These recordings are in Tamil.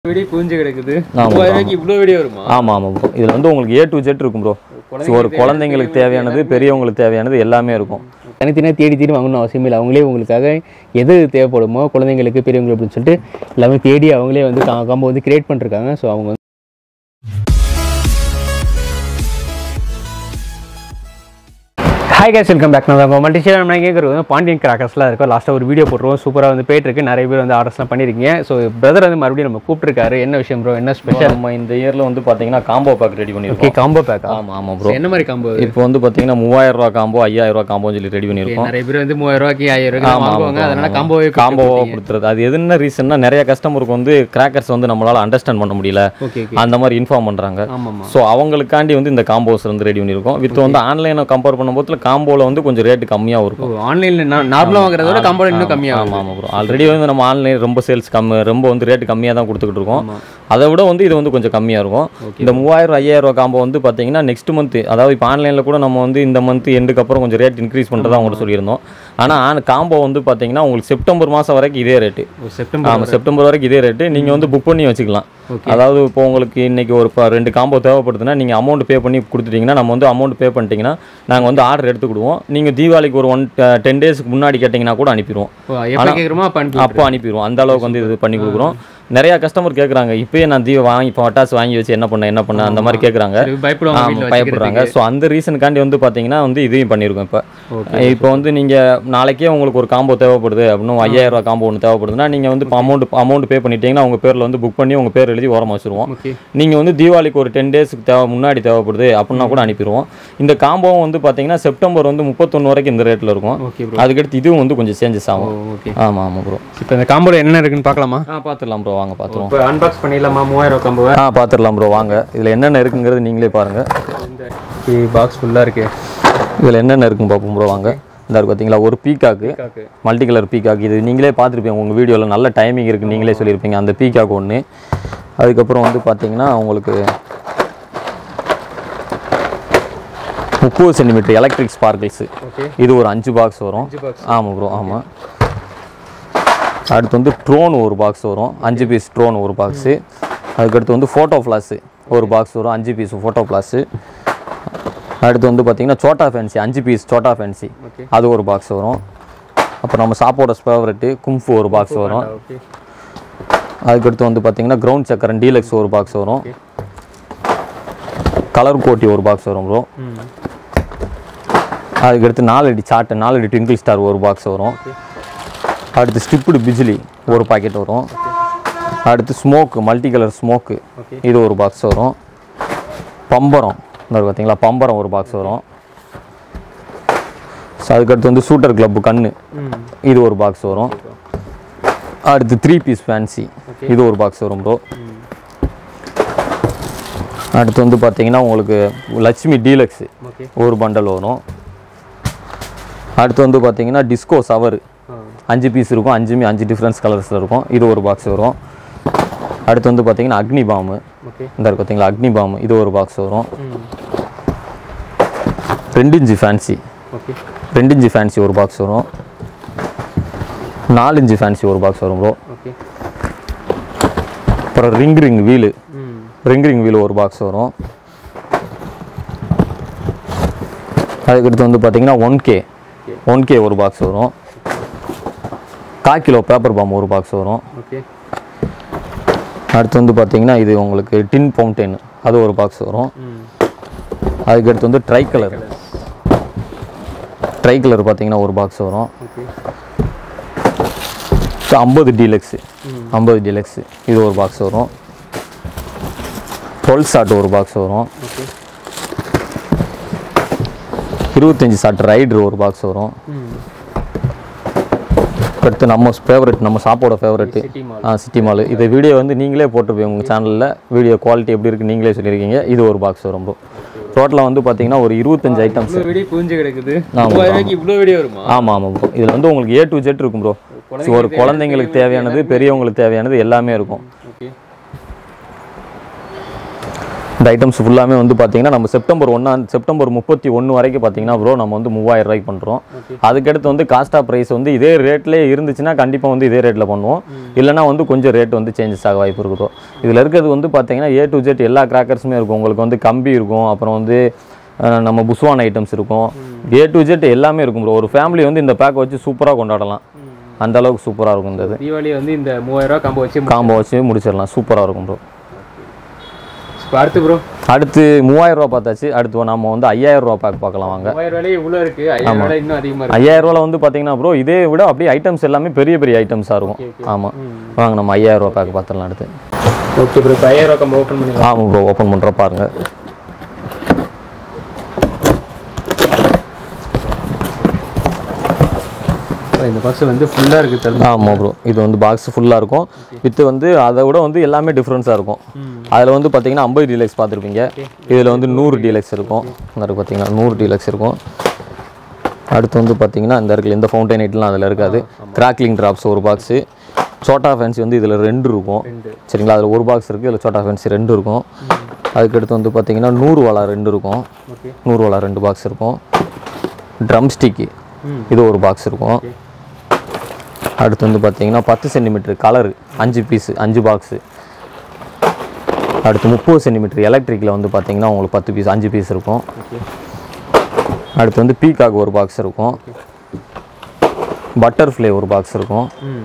வெடி குவிஞ்சு கிடக்குது ஆமா. மூவாயிரம் ரூபாய்க்கு இவ்வளோ வெடி வருமா ஆமாம் ஆமாம் ப்ரோ இதில் வந்து உங்களுக்கு ஏ டு ஜெட் இருக்கும் ப்ரோ ஒரு குழந்தைங்களுக்கு தேவையானது பெரியவங்களுக்கு தேவையானது எல்லாமே இருக்கும் தனித்தனியாக தேடி தேடி வாங்கணும் அவசியம் இல்லை அவங்களே உங்களுக்காக எது தேவைப்படுமோ குழந்தைங்களுக்கு பெரியவங்களுக்கு அப்படின்னு சொல்லிட்டு எல்லாமே தேடி அவங்களே வந்து காம்போ வந்து கிரியேட் பண்ணிருக்காங்க ஸோ அவங்க வந்து ஹாய் கேஸ் வெல்கம் பேக் நம்ம மல்டிஷேர் நம்ம கேட்குறது வந்து பாண்டியன் கிராக்கர்ஸ்லாம் இருக்கும் லாஸ்ட்டாக ஒரு வீடியோ போட்டுருவோம் சூப்பராக வந்து போயிட்டு இருக்கு நிறைய பேர் வந்து ஆர்டர்ஸ்லாம் பண்ணியிருக்கீங்க ஸோ பிரதர் வந்து மறுபடியும் நம்ம கூப்பிட்டுருக்காரு என்ன விஷயம் ப்ரோ என்ன ஸ்பெஷல் நம்ம இந்த இயரில் வந்து பார்த்தீங்கன்னா காம்போ பேக் ரெடி ஓகே பண்ணியிருக்கோம் காம்போ பேக்கா ஆமாம் ஆமாம் ப்ரோ என்ன மாதிரி காம்போ இப்போ வந்து பார்த்தீங்கன்னா மூவாயிரம் ரூபா காம்போ ஐயாயிரம் ரூபா காம்போன்னு சொல்லி ரெடி பண்ணியிருக்கோம் நிறைய பேர் வந்து மூவாயிரம் ரூபாய்க்கு ஆயிரம் ரூபாய்க்கு ஆமா, வாங்குவாங்க ஆமா, அதனால ஆமா. காம்போவே காம்போவாக கொடுத்துறது அது எதுன்னு ரீசன்னா நிறைய கஸ்டமருக்கு வந்து கிராக்கர்ஸ் வந்து நம்மளால அண்டர்ஸ்டாண்ட் பண்ண முடியல ஓகே ஓகே அந்த மாதிரி இன்ஃபார்ம் பண்ணுறாங்க ஆமாம் ஸோ அவங்களுக்காண்டி வந்து இந்த காம்போஸ் வந்து ரெடி பண்ணியிருக்கோம் வித் வந்து ஆன்லைனை கம்பேர் பண்ணும்போது காம்போவில் வந்து கொஞ்சம் ரேட்டு கம்மியாக இருக்கும் ஓ ஆன்லைனில் நார்மலாக வாங்குறத விட காம்போ இன்னும் கம்மியாகும் ஆமாம் ஆமாம் ப்ரோ ஆல்ரெடி வந்து நம்ம ஆன்லைன் ரொம்ப சேல்ஸ் கம்மி ரொம்ப வந்து ரேட்டு கம்மியாக தான் கொடுத்துக்கிட்டு இருக்கோம் அதை விட வந்து இது வந்து கொஞ்சம் கம்மியாக இருக்கும் இந்த மூவாயிரம் ஐயாயிரம் ரூபா காம்போ வந்து பார்த்தீங்கன்னா நெக்ஸ்ட் மந்த் அதாவது இப்போ ஆன்லைனில் கூட நம்ம வந்து இந்த மந்த் எண்டுக்கு அப்புறம் கொஞ்சம் ரேட் இன்க்ரீஸ் பண்ணுறதா அவங்கள்ட்ட சொல்லியிருந்தோம் ஆனால் காம்போ வந்து பார்த்தீங்கன்னா உங்களுக்கு செப்டம்பர் மாதம் வரைக்கும் இதே ரேட்டு செப்டம்பர் ஆமாம் செப்டம்பர் வரைக்கும் இதே ரேட்டு நீங்கள் வந்து புக் பண்ணி வச்சுக்கலாம் அதாவது இப்போ உங்களுக்கு இன்னைக்கு ஒரு ப- ரெண்டு காம்போ தேவைப்படுதுன்னா நீங்கள் அமௌண்ட் பே பண்ணி கொடுத்துட்டீங்கன்னா நம்ம வந்து அமௌண்ட் பே பண்ணிட்டீங்கன்னா நாங்கள் வந்து ஆர்டர் எடுத்துக்கிடுவோம் நீங்கள் தீபாவளிக்கு ஒரு ஒன் டென் டேஸ்க்கு முன்னாடி கேட்டிங்கன்னா கூட அனுப்பிடுவோம் எப்போ கேட்குறோமோ அப்போ அனுப்பி அப்போ அனுப்பிடுவோம் அந்த அளவுக்கு வந்து இது பண்ணி கொடுக்குறோம் நிறைய கஸ்டமர் கேட்குறாங்க இப்பயே நான் தீப வாங்கி இப்போ பட்டாசு வாங்கி வச்சு என்ன பண்ண என்ன பண்ண அந்த மாதிரி கேட்குறாங்க பயப்படுவாங்க ஆமா, வீட்டில் பயப்படுறாங்க ஸோ அந்த ரீசனுக்காண்டி வந்து பார்த்தீங்கன்னா வந்து இதையும் பண்ணியிருக்கோம் இப்போ இப்போ வந்து நீங்கள் நாளைக்கே உங்களுக்கு ஒரு காம்போ தேவைப்படுது அப்படின்னு ஐயாயிரம் ரூபா காம்போ ஒன்று தேவைப்படுதுன்னா நீங்கள் வந்து அமௌண்ட் அமௌண்ட் பே பண்ணிட்டீங்கன்னா உங்கள் பேரில் வந்து புக் பண்ணி உங்கள் பேர் எழுதி ஓரமாக வச்சுருவோம் ஓகே நீங்கள் வந்து தீபாவளிக்கு ஒரு டென் டேஸ்க்கு தேவை முன்னாடி தேவைப்படுது அப்படின்னா கூட அனுப்பிடுவோம் இந்த காம்போவும் வந்து பார்த்தீங்கன்னா செப்டம்பர் வந்து முப்பத்தொன்று வரைக்கும் இந்த ரேட்டில் இருக்கும் ஓகே ப்ரோ அதுக்கடுத்து இதுவும் வந்து கொஞ்சம் சேஞ்சஸ் ஆகும் ஓகே ஆமாம் ஆமாம் ப்ரோ இப்போ இந்த காம்போல என்ன இருக்குன்னு பார்க்கலாமா ஆ பார்த்துடலாம் ப்ரோ வாங்க பார்த்துருவோம் இப்போ அன்பாக்ஸ் பண்ணிடலாமா மூவாயிரம் ரூபா காம்போவை ஆ பார்த்துடலாம் ப்ரோ வாங்க இதில் என்னென்ன இருக்குங்கிறது நீங்களே பாருங்கள் இந்த பாக்ஸ் ஃபுல்லாக இருக்கு இதில் என்னென்ன இருக்குன்னு பார்ப்போம் ப்ரோ வாங்க இந்த இருக்கு பார்த்தீங்களா ஒரு பீக்காக்கு காக்கு மல்டி கலர் பீக்காக் இது நீங்களே பார்த்துருப்பீங்க உங்கள் வீடியோவில் நல்ல டைமிங் இருக்குது நீங்களே சொல்லியிருப்பீங்க அந்த பீக்காக் ஒன்று அதுக்கப்புறம் வந்து பார்த்தீங்கன்னா உங்களுக்கு முப்பது சென்டிமீட்டர் எலக்ட்ரிக் ஸ்பார்க்கிள்ஸு ஓகே இது ஒரு அஞ்சு பாக்ஸ் வரும் அஞ்சு பாக்ஸ் ஆமாம் ப்ரோ ஆமாம் அடுத்து வந்து ட்ரோன் ஒரு பாக்ஸ் வரும் அஞ்சு பீஸ் ட்ரோன் ஒரு பாக்ஸு அதுக்கடுத்து வந்து ஃபோட்டோ ஃப்ளாஸு ஒரு பாக்ஸ் வரும் அஞ்சு பீஸ் ஃபோட்டோ ஃப்ளாஸு அடுத்து வந்து பார்த்தீங்கன்னா சோட்டா ஃபேன்சி அஞ்சு பீஸ் சோட்டா ஃபேன்சி ஓகே அது ஒரு பாக்ஸ் வரும் அப்புறம் நம்ம சாப்போட ஃபேவரெட்டு கும்ஃபு ஒரு பாக்ஸ் வரும் ஓகே அதுக்கடுத்து வந்து பார்த்தீங்கன்னா கிரவுண்ட் சக்கரன் டீலக்ஸ் ஒரு பாக்ஸ் வரும் கலர் கோட்டி ஒரு பாக்ஸ் வரும் ப்ரோ ம் அதுக்கடுத்து நாலடி சாட்டு நாலடி ட்விங்கிள் ஸ்டார் ஒரு பாக்ஸ் வரும் அடுத்து ஸ்டிப்புடு பிஜிலி ஒரு பாக்கெட் வரும் அடுத்து smoke multi colour smoke okay இது ஒரு பாக்ஸ் வரும் பம்பரம் இந்த இருக்கு பார்த்தீங்களா பம்பரம் ஒரு பாக்ஸ் வரும் ஸோ அதுக்கடுத்து வந்து ஷூட்டர் கிளப்பு கண்ணு ம் இது ஒரு பாக்ஸ் வரும் அடுத்து த்ரீ பீஸ் ஃபேன்சி இது ஒரு பாக்ஸ் வரும் ப்ரோ அடுத்து வந்து பார்த்தீங்கன்னா உங்களுக்கு லட்சுமி டீலக்ஸு ஓகே ஒரு பண்டல் வரும் அடுத்து வந்து பார்த்தீங்கன்னா டிஸ்கோ சவர் ஆ அஞ்சு பீஸ் இருக்கும் அஞ்சுமே அஞ்சு டிஃப்ரென்ஸ் கலர்ஸில் இருக்கும் இது ஒரு பாக்ஸ் வரும் அடுத்து வந்து பார்த்தீங்கன்னா அக்னி பாம்பு ஓகே இந்த இருக்கு பார்த்தீங்களா அக்னி பாம்பு இது ஒரு பாக்ஸ் வரும் ம் ரெண்டு இன்ச்சு ஃபேன்சி ஓகே ரெண்டு இன்ச்சு ஃபேன்சி ஒரு பாக்ஸ் வரும் நாலு இன்ச்சு ஃபேன்சி ஒரு பாக்ஸ் வரும் ப்ரோ ஓகே அப்புறம் ரிங் ரிங் வீலு ம் ரிங் ரிங் வீல் ஒரு பாக்ஸ் வரும் அதுக்கடுத்து வந்து பார்த்தீங்கன்னா ஒன் கே ஒன் கே ஒரு பாக்ஸ் வரும் கால் கிலோ பேப்பர் பாம் ஒரு பாக்ஸ் வரும் ஓகே அடுத்து வந்து பார்த்தீங்கன்னா இது உங்களுக்கு டின் பவுண்டைன் அது ஒரு பாக்ஸ் வரும் ம் அதுக்கடுத்து வந்து ட்ரை கலர் ட்ரை கலர் பார்த்தீங்கன்னா ஒரு பாக்ஸ் வரும் ஓகே ஐம்பது டீலக்ஸு ம். ஐம்பது டீலக்ஸு இது ஒரு பாக்ஸ் வரும் டுவெல் ஷாட் ஒரு பாக்ஸ் வரும் ஓகே இருபத்தஞ்சி ஷாட் ரைடர் ஒரு பாக்ஸ் வரும் ம் அடுத்து நம்ம ஃபேவரட் நம்ம சாப்போட ஃபேவரெட்டு சிட்டி மால் ஆ சிட்டி மால் இந்த வீடியோ வந்து நீங்களே போட்டிருப்பீங்க உங்கள் சேனலில் வீடியோ குவாலிட்டி எப்படி இருக்குது நீங்களே சொல்லியிருக்கீங்க இது ஒரு பாக்ஸ் வரும் ப்ரோ டோட்டலாக வந்து பார்த்தீங்கன்னா ஒரு இருபத்தஞ்சு ஐட்டம்ஸ் இவ்வளோ வெடி குவிஞ்சு கிடக்குது ஆமா. மூவாயிரம் ரூபாய்க்கு இவ்வளோ வெடி வருமா ஆமாம் ஆமாம் ப்ரோ இதில் வந்து உங்களுக்கு ஏ டு ஜெட் இருக்கும் ப்ரோ ஒரு குழந்தைங்களுக்கு தேவையானது பெரியவங்களுக்கு தேவையானது எல்லாமே இருக்கும் ஓகே இந்த ஐட்டம்ஸ் ஃபுல்லாமே வந்து பார்த்தீங்கன்னா நம்ம செப்டம்பர் ஒன்றாம் செப்டம்பர் முப்பத்தி ஒன்று வரைக்கும் பார்த்தீங்கன்னா ப்ரோ நம்ம வந்து மூவாயிரம் ரூபாய்க்கு பண்ணுறோம் அதுக்கடுத்து வந்து காஸ்ட் ஆஃப் ப்ரைஸ் வந்து இதே ரேட்லேயே இருந்துச்சுன்னா கண்டிப்பாக வந்து இதே ரேட்டில் பண்ணுவோம் இல்லைனா வந்து கொஞ்சம் ரேட் வந்து சேஞ்சஸ் ஆக வாய்ப்பு இருக்குது இதில் இருக்கிறது வந்து பார்த்தீங்கன்னா ஏ டு ஜெட் எல்லா கிராக்கர்ஸுமே இருக்கும் உங்களுக்கு வந்து கம்பி இருக்கும் அப்புறம் வந்து அஹ், நம்ம புஸ்வான் ஐட்டம்ஸ் இருக்கும் ஏ டு ஜெட் எல்லாமே இருக்கும் ப்ரோ ஒரு ஃபேமிலி வந்து இந்த பேக்கை வச்சு சூப்பராக கொண்டாடலாம் அந்த அளவுக்கு சூப்பராக இருக்கும் இந்த இது தீபாவளி வந்து இந்த மூவாயிரம் ரூபா காம்போ வச்சு காம்போ வச்சு முடிச்சிடலாம் சூப்பராக இருக்கும் ப்ரோ இப்போ அடுத்து ப்ரோ அடுத்து மூவாயிரம் ரூபா பார்த்தாச்சு அடுத்து நம்ம வந்து ஐயாயிரம் ரூபா பேக் பார்க்கலாம் வாங்க மூவாயிரம் ரூபாய் இவ்வளோ இருக்கு ஐயாயிரம் ரூபாய் இன்னும் அதிகமாக இருக்கு ஐயாயிரம் ரூபால வந்து பார்த்தீங்கன்னா ப்ரோ இதே விட அப்படியே ஐட்டம்ஸ் எல்லாமே பெரிய பெரிய ஐட்டம்ஸாக இருக்கும் ஆமாம் வாங்க நம்ம ஐயாயிரம் ரூபா பேக் பார்த்துடலாம் அடுத்து ஓகே ப்ரோ இப்போ ஐயாயிரம் ரூபா காம்போ ஓப்பன் பண்ணிக்கலாம் ஆமாம் ப்ரோ ஓப்பன் பண்ணுற பாருங்க இந்த பாக்ஸ் வந்து ஃபுல்லாக இருக்குது தருணம் ஆமாம் ப்ரோ இது வந்து பாக்ஸ் ஃபுல்லாக இருக்கும் வித்து வந்து அதை விட வந்து எல்லாமே டிஃப்ரென்ஸாக இருக்கும் அதில் வந்து பார்த்தீங்கன்னா ஐம்பது டீலக்ஸ் பார்த்துருப்பீங்க இதில் வந்து நூறு டீலக்ஸ் இருக்கும் இந்த இருக்கு பார்த்தீங்கன்னா நூறு டீலக்ஸ் இருக்கும் அடுத்து வந்து பார்த்தீங்கன்னா இந்த இருக்குல்ல இந்த ஃபவுண்டைன் ஐட்லாம் அதில் இருக்காது கிராக்லிங் ட்ராப்ஸ் ஒரு பாக்ஸு சோட்டா ஃபேன்சி வந்து இதில் ரெண்டு இருக்கும் சரிங்களா அதில் ஒரு பாக்ஸ் இருக்குது இதில் சோட்டா ஃபேன்சி ரெண்டு இருக்கும் அதுக்கடுத்து வந்து பார்த்தீங்கன்னா நூறு வாழா ரெண்டு இருக்கும் ஓகே நூறு வாழா ரெண்டு பாக்ஸ் இருக்கும் ட்ரம் ஸ்டிக்கு இது ஒரு பாக்ஸ் இருக்கும் அடுத்து வந்து பார்த்தீங்கன்னா பத்து சென்டிமீட்டர் கலரு அஞ்சு பீஸு அஞ்சு பாக்ஸு அடுத்து முப்பது சென்டிமீட்டர் எலக்ட்ரிக்கில் வந்து பார்த்தீங்கன்னா உங்களுக்கு பத்து பீஸ் அஞ்சு பீஸ் இருக்கும் அடுத்து வந்து பீகாக் ஒரு பாக்ஸ் இருக்கும் பட்டர்ஃப்ளை ஒரு பாக்ஸ் இருக்கும் ம்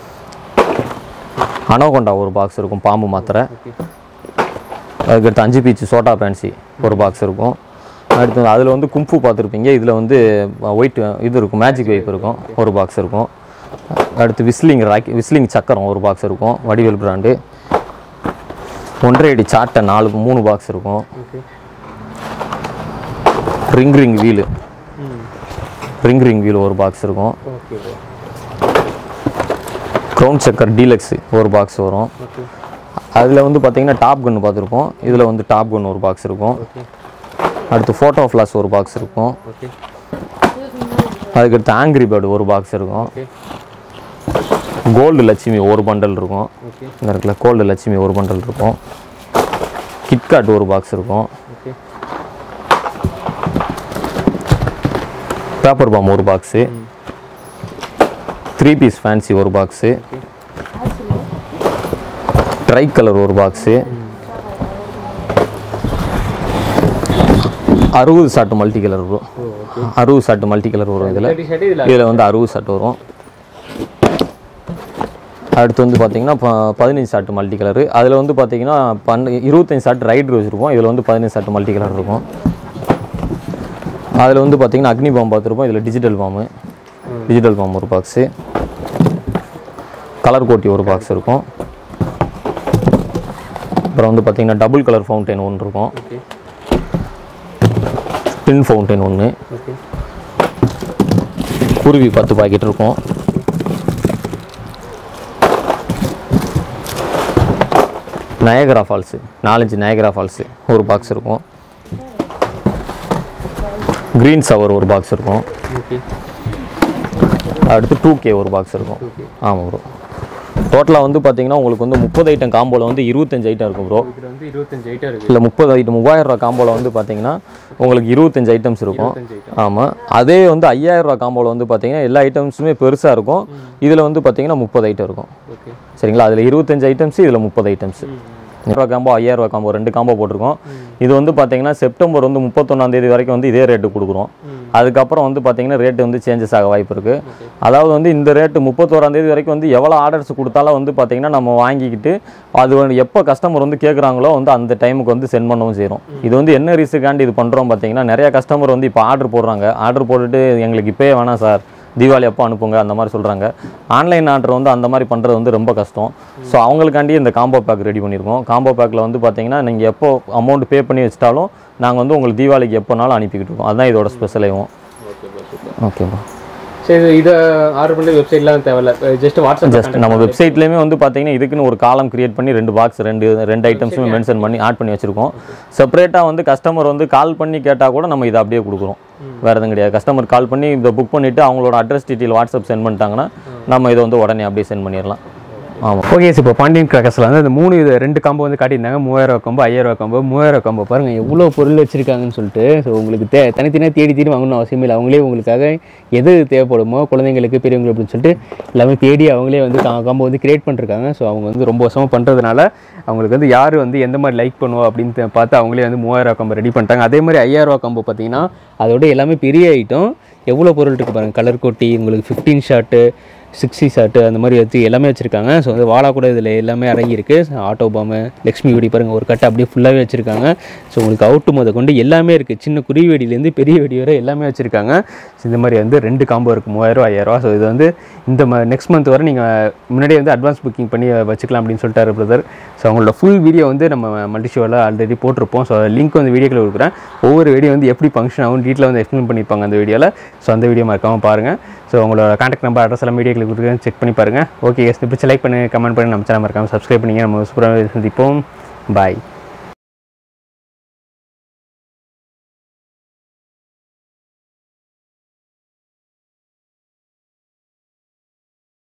அனோகொண்டா ஒரு பாக்ஸ் இருக்கும் பாம்பு மாத்திரை ஓகே அதுக்கடுத்து அஞ்சு பீச்சு சோட்டா பேன்சி ஒரு பாக்ஸ் இருக்கும் அடுத்து அதில் வந்து கும்ஃபு பார்த்துருப்பீங்க இதில் வந்து ஒயிட் இது இருக்கும் மேஜிக் வைப் இருக்கும் ஒரு பாக்ஸ் இருக்கும் அடுத்து விஸ்லிங் ராக்கி விஸ்லிங் சக்கரம் ஒரு பாக்ஸ் இருக்கும் வடிவேல் பிராண்டு ஒன்றரை அடி சாட்டை நாலு மூணு பாக்ஸ் இருக்கும் ஓகே ரிங் ரிங் வீலு ம் ரிங் ரிங் வீல் ஒரு பாக்ஸ் இருக்கும் ஓகே ப்ரோ க்ரௌன் சக்கர் டீலக்ஸு ஒரு பாக்ஸ் வரும் ஓகே அதில் வந்து பார்த்தீங்கன்னா டாப் கன் பார்த்துருப்போம் இதில் வந்து டாப் கன் ஒரு பாக்ஸ் இருக்கும் ஓகே அடுத்து ஃபோட்டோ ஃப்ளாஷ் ஒரு பாக்ஸ் இருக்கும் ஓகே அதுக்கடுத்து ஆங்கிரி பேர்டு ஒரு பாக்ஸ் இருக்கும் ஓகே கோல்டு லட்சுமி ஒரு பண்டல் இருக்கும் ஓகே இந்த இருக்குல்ல கோல்டு லட்சுமி ஒரு பண்டல் இருக்கும் கிட்காட் ஒரு பாக்ஸ் இருக்கும் ஓகே பேப்பர் பாம் ஒரு பாக்ஸு த்ரீ பீஸ் ஃபேன்சி ஒரு பாக்ஸு ட்ரை கலர் ஒரு பாக்ஸு அறுபது சாட்டு மல்டி கலர் வரும் ஓ ஓகே அறுபது சாட்டு மல்டி கலர் வரும் இதில் தேர்ட்டி ஷர்ட் இதில் இதில் வந்து அறுபது ஷர்ட் வரும் அடுத்து வந்து பார்த்தீங்கன்னா ப- பதினஞ்சு ஷார்ட் மல்டி கலரு அதில் வந்து பார்த்தீங்கன்னா பன் இருபத்தஞ்சு ஷார்ட் ரைட் ரோஸ் இருக்கும் இதில் வந்து பதினஞ்சு ஷார்ட் மல்டி கலர் இருக்கும் அதில் வந்து பார்த்தீங்கன்னா அக்னி பாம் பார்த்துருப்போம் இதில் டிஜிட்டல் பாம்பு டிஜிட்டல் பாம் ஒரு பாக்ஸு கலர் கோட்டி ஒரு பாக்ஸ் இருக்கும் அப்புறம் வந்து பார்த்தீங்கன்னா டபுள் கலர் ஃபவுண்டைன் ஒன்று இருக்கும் ஓகே பின் ஃபவுண்டைன் ஒன்று ஓகே குருவி பத்து பாக்கெட் இருக்கும் நயகரா ஃபால்ஸு நாலஞ்சு நயகரா ஃபால்ஸு ஒரு பாக்ஸ் இருக்கும் க்ரீன் சவர் ஒரு பாக்ஸ் இருக்கும் ஓகே அடுத்து டூ கே ஒரு பாக்ஸ் இருக்கும் ஓகே ஆமாம் ப்ரோ டோட்டலாக வந்து பார்த்தீங்கன்னா உங்களுக்கு வந்து முப்பது ஐட்டம் காம்போவில் வந்து இருபத்தஞ்சு ஐட்டம் இருக்கும் ப்ரோ இதில் வந்து இருபத்தஞ்சு ஐட்டம் இருக்குது இல்லை முப்பது ஐட்டம் மூவாயிரம் ரூபா காம்போவில் வந்து பார்த்தீங்கன்னா உங்களுக்கு இருபத்தஞ்சு ஐட்டம்ஸ் இருக்கும் இருபத்தஞ்சு ஐட்டம் ஆமாம் அதே வந்து ஐயாயிரம் ரூபா காம்போவில் வந்து பார்த்தீங்கன்னா எல்லா ஐட்டம்ஸுமே பெருசாக இருக்கும் இதில் வந்து பார்த்தீங்கன்னா முப்பது ஐட்டம் இருக்கும் ஓகே சரிங்களா அதில் இருபத்தஞ்சு ஐட்டம்ஸ் இதில் முப்பது ஐட்டம்ஸ் ரூபா காம்போ ஐயாயிரம் ரூபா காம்போ ரெண்டு காம்போ போட்டிருக்கோம் இது வந்து பார்த்தீங்கன்னா செப்டம்பர் வந்து முப்பத்தொன்னாம் தேதி வரைக்கும் வந்து இதே ரேட்டு கொடுக்குறோம் அதுக்கப்புறம் வந்து பார்த்தீங்கன்னா ரேட்டு வந்து சேஞ்சஸ் ஆக வாய்ப்பு இருக்குது அதாவது வந்து இந்த ரேட்டு முப்பத்தோராம் தேதி வரைக்கும் வந்து எவ்வளோ ஆர்டர்ஸ் கொடுத்தாலும் வந்து பார்த்தீங்கன்னா நம்ம வாங்கிக்கிட்டு அது வந்து எப்போ கஸ்டமர் வந்து கேட்குறாங்களோ வந்து அந்த டைமுக்கு வந்து சென்ட் பண்ணவும் செய்கிறோம் இது வந்து என்ன ரீஸுக்காண்டி இது பண்ணுறோம் பார்த்தீங்கன்னா நிறைய கஸ்டமர் வந்து இப்போ ஆர்டர் போடுறாங்க ஆர்டர் போட்டுட்டு எங்களுக்கு இப்போயே வேணாம் சார் தீபாவளி அப்போ அனுப்புங்க அந்த மாதிரி சொல்கிறாங்க ஆன்லைன் ஆர்டர் வந்து அந்த மாதிரி பண்ணுறது வந்து ரொம்ப கஷ்டம் ஸோ அவங்களுக்காண்டி இந்த காம்போ பேக் ரெடி பண்ணியிருக்கோம் காம்போ பேக்கில் வந்து பார்த்தீங்கன்னா நீங்கள் எப்போ அமௌண்ட் பே பண்ணி வச்சிட்டாலும் நாங்கள் வந்து உங்களுக்கு தீபாவளிக்கு எப்போனாலும் அனுப்பிக்கிட்டு இருக்கோம் அதுதான் இதோட ஸ்பெஷலையும் ஓகே ப்ரோ சூப்பர் ஓகேப்பா சரி இது இதை ஆர்டர் பண்ணி வெப்சைட்லாம் தேவையில்ல ஜஸ்ட் வாட்ஸ்அப் ஜஸ்ட் நம்ம வெப்சைட்லேயுமே வந்து பார்த்தீங்கன்னா இதுக்குன்னு ஒரு காலம் கிரியேட் பண்ணி ரெண்டு பாக்ஸ் ரெண்டு ரெண்டு ஐட்டம்ஸுமே மென்ஷன் பண்ணி ஆட் பண்ணி வச்சிருக்கோம் செப்பரேட்டாக வந்து கஸ்டமர் வந்து கால் பண்ணி கேட்டால் கூட நம்ம இதை அப்படியே கொடுக்குறோம் வேறு எதுவும் கிடையாது கஸ்டமர் கால் பண்ணி இதை புக் பண்ணிவிட்டு அவங்களோட அட்ரஸ் டீட்டெயில் வாட்ஸ்அப் சென்ட் பண்ணிட்டாங்கன்னா நம்ம இதை வந்து உடனே அப்படியே சென்ட் பண்ணிடலாம் ஆமாம் ஓகே இப்போ பாண்டியன் கிராக்கர்ஸில் வந்து அந்த மூணு இது ரெண்டு காம்போ வந்து காட்டியிருந்தாங்க மூவாயிரம் ரூபா காம்போ ஐயாயிரம் ரூபா காம்போ மூவாயிரம் ரூபா காம்போ பாருங்கள் எவ்வளோ பொருள் வச்சிருக்காங்கன்னு சொல்லிட்டு ஸோ உங்களுக்கு தே தனித்தனியாக தேடி தேடி வாங்கணும் அவசியம் இல்லை அவங்களே உங்களுக்காக எது தேவைப்படுமோ குழந்தைங்களுக்கு பெரியவங்களுக்கு அப்படின்னு சொல்லிட்டு எல்லாமே தேடி அவங்களே வந்து காம்போ வந்து கிரியேட் பண்ணிருக்காங்க ஸோ அவங்க வந்து ரொம்ப வருஷமாக பண்ணுறதுனால அவங்களுக்கு வந்து யார் வந்து எந்த மாதிரி லைக் பண்ணுவோம் அப்படின்னு தெ- பார்த்து அவங்களே வந்து மூவாயிரம் ரூபா காம்போ ரெடி பண்ணிட்டாங்க அதே மாதிரி ஐயாயிரம் ரூபா காம்போ பார்த்தீங்கன்னா அதோட எல்லாமே பெரிய ஐட்டம் எவ்வளோ பொருள் இருக்குது பாருங்கள் கலர் கொட்டி உங்களுக்கு ஃபிஃப்டீன் ஷார்ட்டு சிக்ஸ்டி ஷார்ட்டு அந்த மாதிரி வச்சு எல்லாமே வச்சுருக்காங்க ஸோ வந்து வாழா கூட இதில் எல்லாமே அடங்கியிருக்கு ஆட்டோ பாமு லக்ஷ்மி வெடி பாருங்கள் ஒரு கட்டை அப்படியே ஃபுல்லாகவே வச்சுருக்காங்க ஸோ உங்களுக்கு அவுட்டு முத கொண்டு எல்லாமே இருக்குது சின்ன குருவி வெடியிலேருந்து பெரிய வெடி வரை எல்லாமே வச்சுருக்காங்க ஸோ இந்த மாதிரி வந்து ரெண்டு காம்போ இருக்குது மூவாயிரம் ஐயாயிரரூவா ஸோ இது வந்து இந்த நெக்ஸ்ட் மந்த் வரை நீங்கள் முன்னாடியே வந்து அட்வான்ஸ் புக்கிங் பண்ணி வச்சுக்கலாம் அப்படின்னு சொல்லிட்டாரு பிரதர் ஸோ அவங்களோட ஃபுல் வீடியோ வந்து நம்ம மல்டி ஷோவில் ஆல்ரெடி போட்டிருப்போம் ஸோ லிங்க் வந்து வீடியோக்கில் கொடுக்குறேன் ஒவ்வொரு வீடியோ வந்து எப்படி ஃபங்க்ஷன் ஆகும் டீட்டில் வந்து எக்ஸ்பிளைன் பண்ணியிருப்பாங்க அந்த வீடியோவில் ஸோ அந்த வீடியோ மறக்காமல் பாருங்கள் ஸோ உங்களோட கான்டாக்ட் நம்பர் அட்ரஸ் எல்லாம் வீடியோக்கில் கொடுக்குறேன் செக் பண்ணி பாருங்கள் ஓகே எஸ் பிடிச்ச லைக் பண்ணி கமெண்ட் பண்ணி நம்ம சேனல் மறக்காமல் சப்ஸ்கிரைப் பண்ணிங்க நம்ம சூப்பராக சந்திப்போம் பாய்